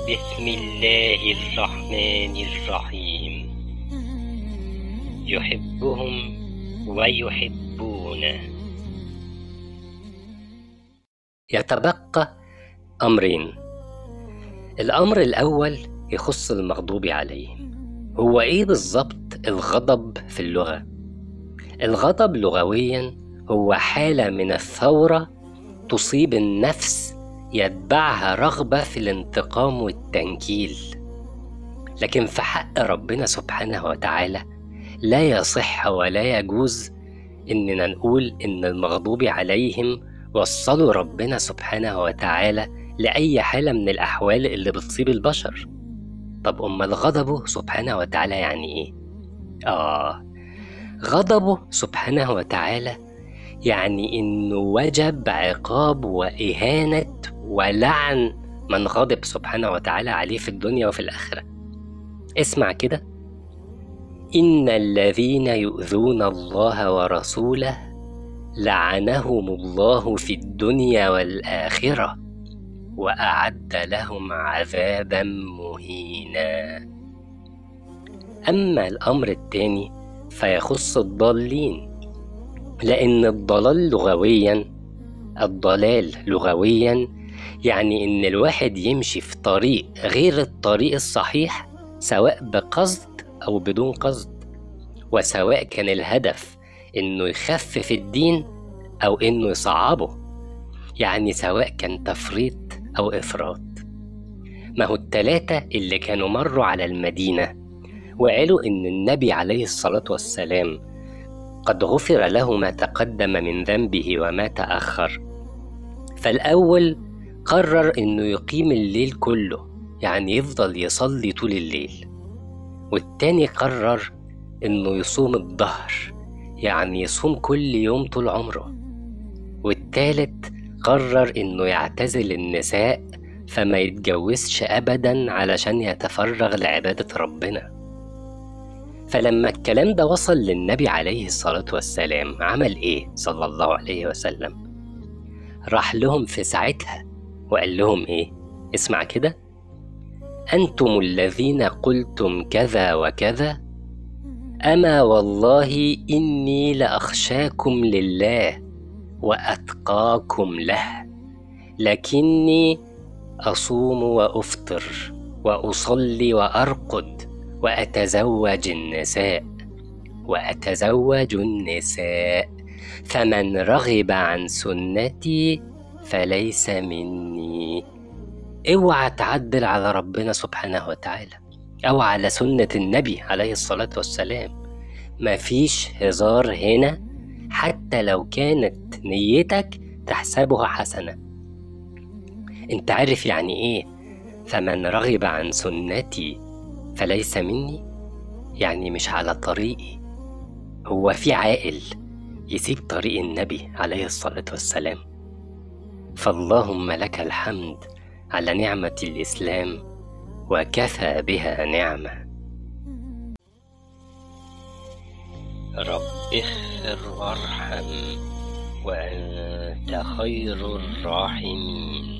بسم الله الرحمن الرحيم يحبهم ويحبونه يتبقى أمرين الأمر الأول يخص المغضوب عليهم هو إيه بالظبط الغضب في اللغة؟ الغضب لغويا هو حالة من الثورة تصيب النفس يتبعها رغبة في الانتقام والتنكيل لكن في حق ربنا سبحانه وتعالى لا يصح ولا يجوز إننا نقول إن المغضوب عليهم وصلوا ربنا سبحانه وتعالى لأي حالة من الأحوال اللي بتصيب البشر طب أمال غضبه سبحانه وتعالى يعني إيه؟ آه غضبه سبحانه وتعالى يعني إنه وجب عقاب وإهانة ولعن من غضب سبحانه وتعالى عليه في الدنيا وفي الآخرة اسمع كده إن الذين يؤذون الله ورسوله لعنهم الله في الدنيا والآخرة وأعد لهم عذابا مهينا أما الأمر الثاني فيخص الضالين لأن الضلال لغويا الضلال لغويا يعني إن الواحد يمشي في طريق غير الطريق الصحيح سواء بقصد أو بدون قصد وسواء كان الهدف إنه يخفف الدين أو إنه يصعبه يعني سواء كان تفريط أو إفراط ما هو التلاتة اللي كانوا مروا على المدينة وقالوا إن النبي عليه الصلاة والسلام قد غفر له ما تقدم من ذنبه وما تأخر فالأول قرر إنه يقيم الليل كله يعني يفضل يصلي طول الليل والتاني قرر إنه يصوم الظهر يعني يصوم كل يوم طول عمره والتالت قرر إنه يعتزل النساء فما يتجوزش أبدا علشان يتفرغ لعبادة ربنا فلما الكلام ده وصل للنبي عليه الصلاة والسلام عمل إيه صلى الله عليه وسلم راح لهم في ساعتها وقال لهم إيه اسمع كده أنتم الذين قلتم كذا وكذا أما والله إني لأخشاكم لله وأتقاكم له لكني أصوم وأفطر وأصلي وأرقد وأتزوج النساء وأتزوج النساء فمن رغب عن سنتي فليس مني اوعى تعدل على ربنا سبحانه وتعالى أو على سنة النبي عليه الصلاة والسلام مفيش هزار هنا حتى لو كانت نيتك تحسبها حسنة انت عارف يعني ايه فمن رغب عن سنتي فليس مني يعني مش على طريقي هو في عاقل يسيب طريق النبي عليه الصلاة والسلام فاللهم لك الحمد على نعمة الإسلام وكفى بها نعمة رب اغفر وارحم وأنت خير الراحمين